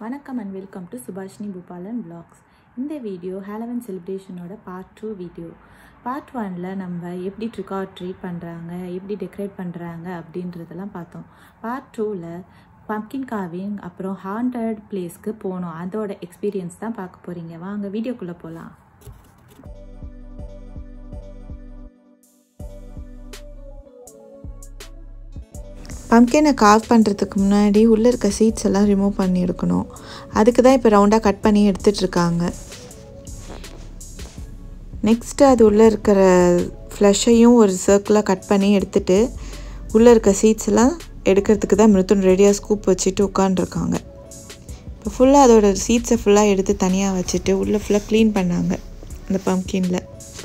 வணக்கம் and welcome to Subhashini Boopalan vlogs இந்த video Halloween செலிப்ரேஷனோட பார்ட் டூ வீடியோ பார்ட் ஒனில் நம்ம எப்படி ட்ரிக் ஆர் ட்ரீட் பண்ணுறாங்க எப்படி டெக்கரேட் பண்ணுறாங்க அப்படின்றதெல்லாம் பார்த்தோம் பார்ட் டூவில் பம்கின் காவிங் அப்புறம் ஹாண்டட் பிளேஸ்க்கு போனோம் அதோட எக்ஸ்பீரியன்ஸ் தான் பார்க்க போகிறீங்க வாங்க வீடியோக்குள்ளே போகலாம் பம்கினை கார்வ் பண்ணுறதுக்கு முன்னாடி உள்ளே இருக்க சீட்ஸ் எல்லாம் ரிமூவ் பண்ணி எடுக்கணும் அதுக்கு தான் இப்போ ரவுண்டாக கட் பண்ணி எடுத்துட்டு இருக்காங்க நெக்ஸ்ட்டு அது உள்ளே இருக்கிற ஃப்ளஷையும் ஒரு சர்க்கிளாக கட் பண்ணி எடுத்துட்டு உள்ளே இருக்க சீட்ஸ் எல்லாம் எடுக்கிறதுக்கு தான் மிருத்துன் ரெடியாக ஸ்கூப் வச்சுட்டு உட்காண்ட்ருக்காங்க இப்போ ஃபுல்லாக அதோட சீட்ஸை ஃபுல்லாக எடுத்து தனியாக வச்சுட்டு உள்ளே ஃபுல்லாக க்ளீன் பண்ணாங்க அந்த பம்கினில்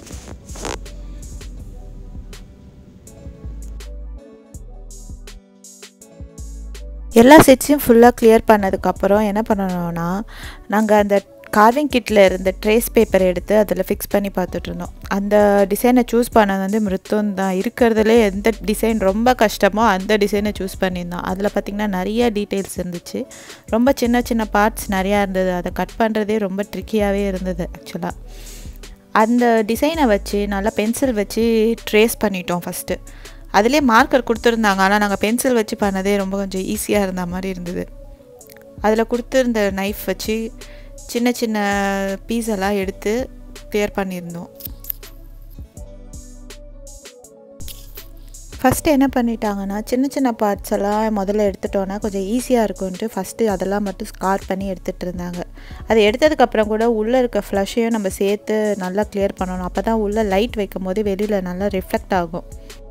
எல்லா செட்ஸையும் ஃபுல்லாக கிளியர் பண்ணதுக்கப்புறம் என்ன பண்ணணும்னா நாங்கள் அந்த கார்விங் கிட்டில் இருந்த ட்ரேஸ் பேப்பர் எடுத்து அதில் ஃபிக்ஸ் பண்ணி பார்த்துட்டு இருந்தோம் அந்த டிசைனை சூஸ் பண்ணது வந்து மிருத்துவம் தான் இருக்கிறதுலே எந்த டிசைன் ரொம்ப கஷ்டமோ அந்த டிசைனை சூஸ் பண்ணியிருந்தோம் அதில் பார்த்திங்கன்னா நிறைய டீட்டெயில்ஸ் இருந்துச்சு ரொம்ப சின்ன சின்ன பார்ட்ஸ் நிறையா இருந்தது அதை கட் பண்ணுறதே ரொம்ப ட்ரிக்கியாகவே இருந்தது ஆக்சுவலாக அந்த டிசைனை வச்சு நல்லா பென்சில் வச்சு ட்ரேஸ் பண்ணிட்டோம் ஃபஸ்ட்டு அதிலே மார்க்கர் கொடுத்துருந்தாங்க ஆனால் நாங்கள் பென்சில் வச்சு பண்ணதே ரொம்ப கொஞ்சம் ஈஸியாக இருந்த மாதிரி இருந்தது அதில் கொடுத்துருந்த நைஃப் வச்சு சின்ன சின்ன பீஸ் எல்லாம் எடுத்து கிளியர் பண்ணியிருந்தோம் ஃபஸ்ட்டு என்ன பண்ணிட்டாங்கன்னா சின்ன சின்ன பார்ட்ஸ் எல்லாம் முதல்ல எடுத்துட்டோன்னா கொஞ்சம் ஈஸியாக இருக்கும்ன்ட்டு ஃபஸ்ட்டு அதெல்லாம் மட்டும் ஸ்கார் பண்ணி எடுத்துகிட்டு இருந்தாங்க அதை எடுத்ததுக்கப்புறம் கூட உள்ளே இருக்க ஃப்ளஷையும் நம்ம சேர்த்து நல்லா கிளியர் பண்ணணும் அப்போ தான் உள்ளே லைட் வைக்கும் போது வெளியில் நல்லா ரிஃப்ளெக்ட் ஆகும்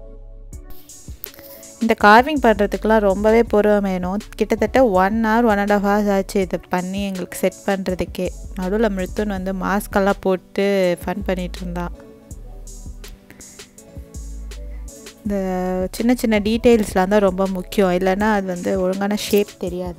இந்த கார்விங் பண்ணுறதுக்கெலாம் ரொம்பவே பொறுமை வேணும் கிட்டத்தட்ட one hour one and half hours ஆச்சு இதை பண்ணி எங்களுக்கு செட் பண்ணுறதுக்கே நடுவில் மிருத்துன் வந்து மாஸ்கெல்லாம் போட்டு ஃபன் பண்ணிகிட்டு இருந்தான் இந்த சின்ன சின்ன டீட்டெயில்ஸ்லாம் தான் ரொம்ப முக்கியம் இல்லைன்னா அது வந்து ஒழுங்கான ஷேப் தெரியாது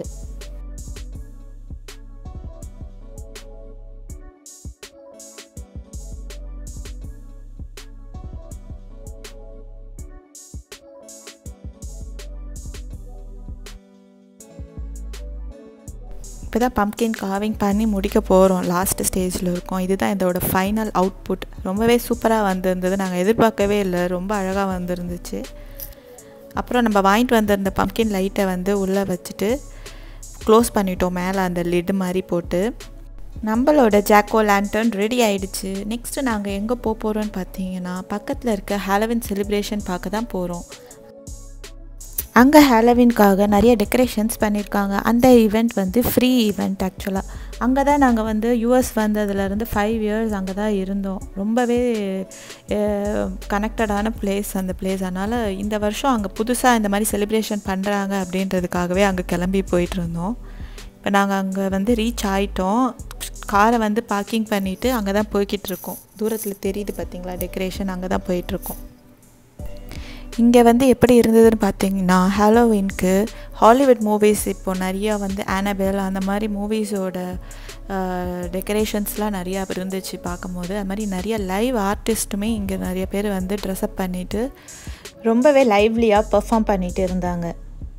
இப்போ தான் பம்கின் காவிங் பண்ணி முடிக்க போகிறோம் லாஸ்ட் ஸ்டேஜில் இருக்கோம் இதுதான் இதோட ஃபைனல் அவுட்புட் ரொம்பவே சூப்பராக வந்திருந்தது நாங்கள் எதிர்பார்க்கவே இல்லை ரொம்ப அழகாக வந்திருந்துச்சு அப்புறம் நம்ம வாங்கிட்டு வந்திருந்த பம்கின் லைட்டை வந்து உள்ளே வச்சுட்டு க்ளோஸ் பண்ணிட்டோம் மேலே அந்த லிட் மாதிரி போட்டு நம்மளோட ஜாக்கோ லேண்டன் ரெடி ஆயிடுச்சு நெக்ஸ்ட்டு நாங்கள் எங்கே போக போகிறோன்னு பார்த்தீங்கன்னா பக்கத்தில் இருக்க ஹாலோவின் செலிப்ரேஷன் பார்க்க தான் போகிறோம் அங்கே ஹாலோவின்காக நிறைய டெக்கரேஷன்ஸ் பண்ணியிருக்காங்க அந்த ஈவெண்ட் வந்து ஃப்ரீ ஈவெண்ட் ஆக்சுவலாக அங்கே தான் நாங்கள் வந்து யூஎஸ் வந்ததுலேருந்து ஃபைவ் இயர்ஸ் அங்கே தான் இருந்தோம் ரொம்பவே கனெக்டடான பிளேஸ் அந்த பிளேஸ் அதனால் இந்த வருஷம் அங்கே புதுசாக இந்த மாதிரி செலிப்ரேஷன் பண்ணுறாங்க அப்படின்றதுக்காகவே அங்கே கிளம்பி போயிட்டு இருந்தோம் இப்போ நாங்கள் அங்கே வந்து ரீச் ஆகிட்டோம் காரை வந்து பார்க்கிங் பண்ணிவிட்டு அங்கே தான் போய்கிட்டு இருக்கோம் தூரத்தில் தெரியுது பார்த்தீங்களா டெக்கரேஷன் அங்கே தான் போயிட்டுருக்கோம் இங்கே வந்து எப்படி இருந்ததுன்னு பார்த்தீங்கன்னா ஹாலோவின்க்கு ஹாலிவுட் மூவிஸ் இப்போ நிறையா வந்து ஆனபெல் அந்த மாதிரி மூவிஸோட டெக்கரேஷன்ஸ்லாம் நிறையா இருந்துச்சு பார்க்கும்போது அது மாதிரி நிறைய லைவ் ஆர்டிஸ்ட்டுமே இங்கே நிறைய பேர் வந்து ட்ரெஸ்அப் பண்ணிவிட்டு ரொம்பவே லைவ்லியாக பர்ஃபார்ம் பண்ணிகிட்டு இருந்தாங்க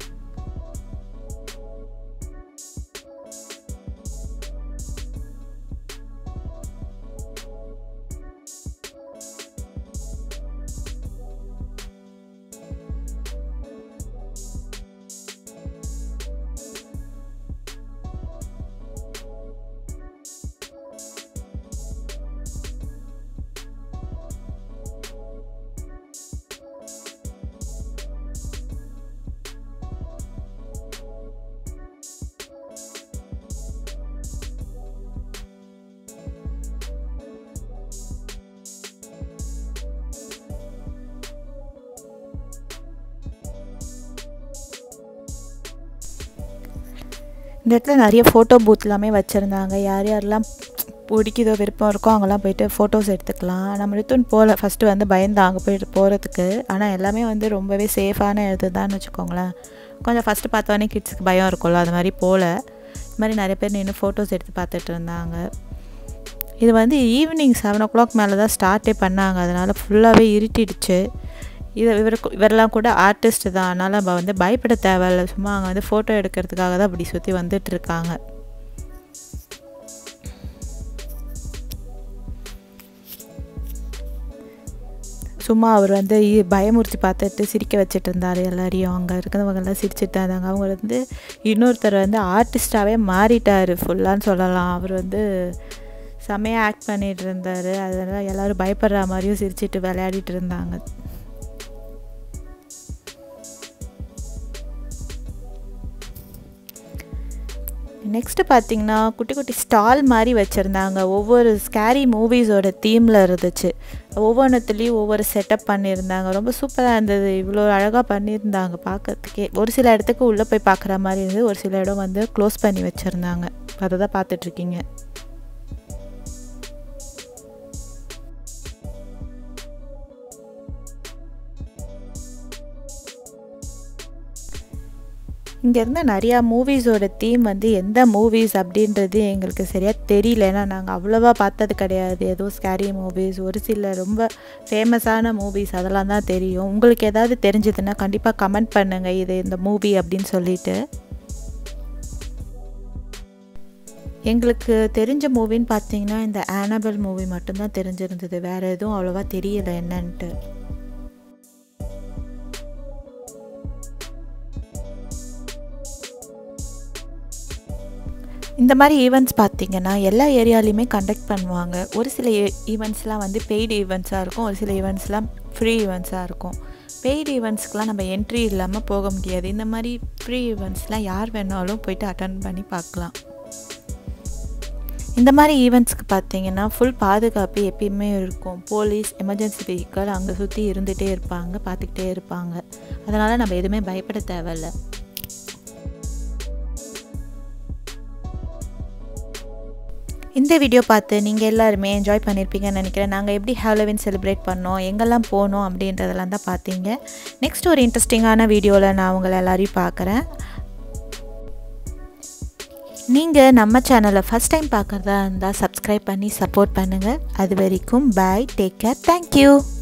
இந்த இடத்துல நிறைய ஃபோட்டோ பூத் எல்லாமே வச்சுருந்தாங்க யார் யாரெல்லாம் பிடிக்குதோ விருப்பம் இருக்கோ அங்கெல்லாம் போயிட்டு ஃபோட்டோஸ் எடுத்துக்கலாம் நம்ம ரித்துன் போகல ஃபஸ்ட்டு வந்து பயந்தான் அங்கே போயிட்டு போகிறதுக்கு ஆனால் எல்லாமே வந்து ரொம்பவே சேஃபான இது தான் வச்சுக்கோங்களேன் கொஞ்சம் ஃபஸ்ட்டு பார்த்தோன்னே கிட்ஸுக்கு பயம் இருக்கும்ல அது மாதிரி போகல இது மாதிரி நிறைய பேர் நின்று ஃபோட்டோஸ் எடுத்து பார்த்துட்டு இருந்தாங்க இது வந்து ஈவினிங் செவன் ஓ கிளாக் மேலே தான் ஸ்டார்ட்டே பண்ணாங்க அதனால் ஃபுல்லாகவே இருட்டிடுச்சு இது இவருக்கு இவரெல்லாம் கூட ஆர்டிஸ்ட் தான் அதனால் நம்ம வந்து பயப்பட தேவையில்ல சும்மா அங்கே வந்து ஃபோட்டோ எடுக்கிறதுக்காக தான் அப்படி சுற்றி வந்துட்டு இருக்காங்க சும்மா அவர் வந்து இ- பயமுறுத்தி பார்த்துட்டு சிரிக்க வச்சுட்டு இருந்தார் எல்லாரையும் அங்கே இருக்கிறவங்கெல்லாம் சிரிச்சிட்டு தான் இருந்தாங்க அவங்க வந்து இன்னொருத்தர் வந்து ஆர்டிஸ்டாகவே மாறிட்டார் ஃபுல்லான்னு சொல்லலாம் அவர் வந்து செமையாக ஆக்ட் பண்ணிட்டு இருந்தார் அதெல்லாம் எல்லோரும் பயப்படுற மாதிரியும் சிரிச்சிட்டு விளையாடிட்டு இருந்தாங்க நெக்ஸ்ட்டு பார்த்தீங்கன்னா குட்டி குட்டி ஸ்டால் மாதிரி வச்சுருந்தாங்க ஒவ்வொரு ஸ்கேரி மூவிஸோட தீமில் இருந்துச்சு ஒவ்வொன்றுத்துலேயும் ஒவ்வொரு செட்டப் பண்ணியிருந்தாங்க ரொம்ப சூப்பராக இருந்தது இவ்வளோ அழகாக பண்ணியிருந்தாங்க பார்க்கறதுக்கே ஒரு சில இடத்துக்கு உள்ளே போய் பார்க்குற மாதிரி இருந்தது ஒரு சில இடம் வந்து க்ளோஸ் பண்ணி வச்சுருந்தாங்க அதை தான் பார்த்துட்ருக்கீங்க இங்கே இருந்த நிறையா மூவிஸோட தீம் வந்து எந்த மூவிஸ் அப்படின்றது எங்களுக்கு சரியாக தெரியல ஏன்னா நாங்கள் அவ்வளோவா பார்த்தது கிடையாது ஏதோ ஸ்கேரி மூவிஸ் ஒரு சில ரொம்ப ஃபேமஸான மூவிஸ் அதெல்லாம் தான் தெரியும் உங்களுக்கு ஏதாவது தெரிஞ்சதுன்னா கண்டிப்பாக கமெண்ட் பண்ணுங்கள் இது இந்த மூவி அப்படின்னு சொல்லிட்டு எங்களுக்கு தெரிஞ்ச மூவின்னு பார்த்தீங்கன்னா இந்த ஆனபல் மூவி மட்டும்தான் தெரிஞ்சிருந்தது வேறு எதுவும் அவ்வளோவா தெரியல என்னன்ட்டு இந்த மாதிரி ஈவெண்ட்ஸ் பார்த்தீங்கன்னா எல்லா ஏரியாலையுமே கண்டக்ட் பண்ணுவாங்க ஒரு சில ஈவெண்ட்ஸ்லாம் வந்து பெய்டு ஈவெண்ட்ஸாக இருக்கும் ஒரு சில ஈவெண்ட்ஸ்லாம் ஃப்ரீ ஈவெண்ட்ஸாக இருக்கும் பெய்டு ஈவெண்ட்ஸ்க்கெலாம் நம்ம என்ட்ரி இல்லாமல் போக முடியாது இந்த மாதிரி ஃப்ரீ ஈவெண்ட்ஸ்லாம் யார் வேணாலும் போயிட்டு அட்டன் பண்ணி பார்க்கலாம் இந்த மாதிரி ஈவெண்ட்ஸ்க்கு பார்த்தீங்கன்னா ஃபுல் பாதுகாப்பு எப்பயுமே இருக்கும் போலீஸ் எமர்ஜென்சி வெஹிக்கிள் அங்கே சுற்றி இருந்துகிட்டே இருப்பாங்க பார்த்துக்கிட்டே இருப்பாங்க அதனால் நம்ம எதுவுமே பயப்பட தேவையில்ல இந்த வீடியோ பார்த்து நீங்கள் எல்லாருமே என்ஜாய் பண்ணியிருப்பீங்கன்னு நினைக்கிறேன் நாங்கள் எப்படி ஹாலோவின் செலிப்ரேட் பண்ணோம் எங்கெல்லாம் போனோம் அப்படின்றதெல்லாம் தான் பார்த்தீங்க நெக்ஸ்ட் ஒரு இன்ட்ரெஸ்டிங்கான வீடியோவில் நான் உங்களை எல்லாரையும் பார்க்குறேன் நீங்கள் நம்ம சேனலை ஃபஸ்ட் டைம் பார்க்குறதா இருந்தால் சப்ஸ்கிரைப் பண்ணி சப்போர்ட் பண்ணுங்கள் அது வரைக்கும் பாய் டேக் கேர் தேங்க்யூ